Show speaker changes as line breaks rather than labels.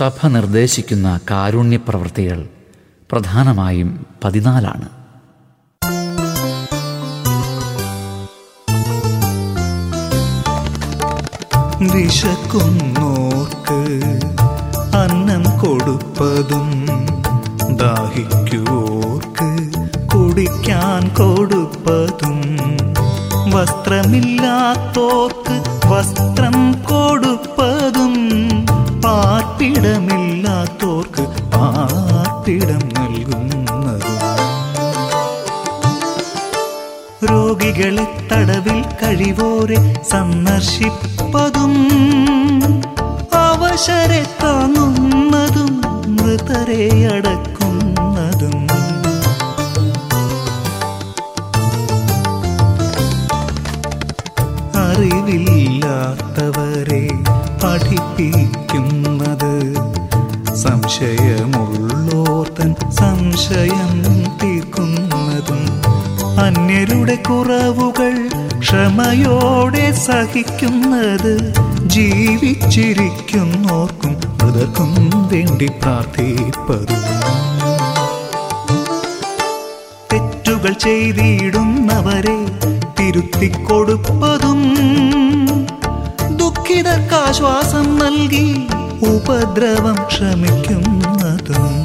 സഭ നിർദ്ദേശിക്കുന്ന കാരുണ്യപ്രവൃത്തികൾ പ്രധാനമായും പതിനാലാണ്
വിശക്കുന്നോർക്ക് അന്നം കൊടുപ്പതും ദാഹിക്കുവോർക്ക് കുടിക്കാൻ കൊടുപ്പതും വസ്ത്രമില്ലാത്തോർക്ക് വസ്ത്രം കൊടുപ്പതും പാർപ്പിടമില്ലാത്തോർക്ക് പാർപ്പിടം നൽകുന്നതും രോഗികളെ തടവിൽ കഴിവോരെ സന്ദർശിപ്പതും അവശരെ താങ്ങുന്നതും മൃതരെ അടക്കുന്നതും അറിവില്ലാത്തവരെ പഠിപ്പിക്കുന്നത് സംശയമുള്ളോർത്തൻ സംശയം തീർക്കുന്നതും അന്യരുടെ കുറവുകൾ ക്ഷമയോടെ സഹിക്കുന്നത് ജീവിച്ചിരിക്കുന്നോർക്കും മൃതർക്കും വേണ്ടി പ്രാർത്ഥിപ്പതും തെറ്റുകൾ ചെയ്തിടുന്നവരെ തിരുത്തിക്കൊടുപ്പതും ദുഃഖിതർക്കാശ്വാസം നൽകി ഉപദ്രവം ക്ഷമിക്കുന്നതും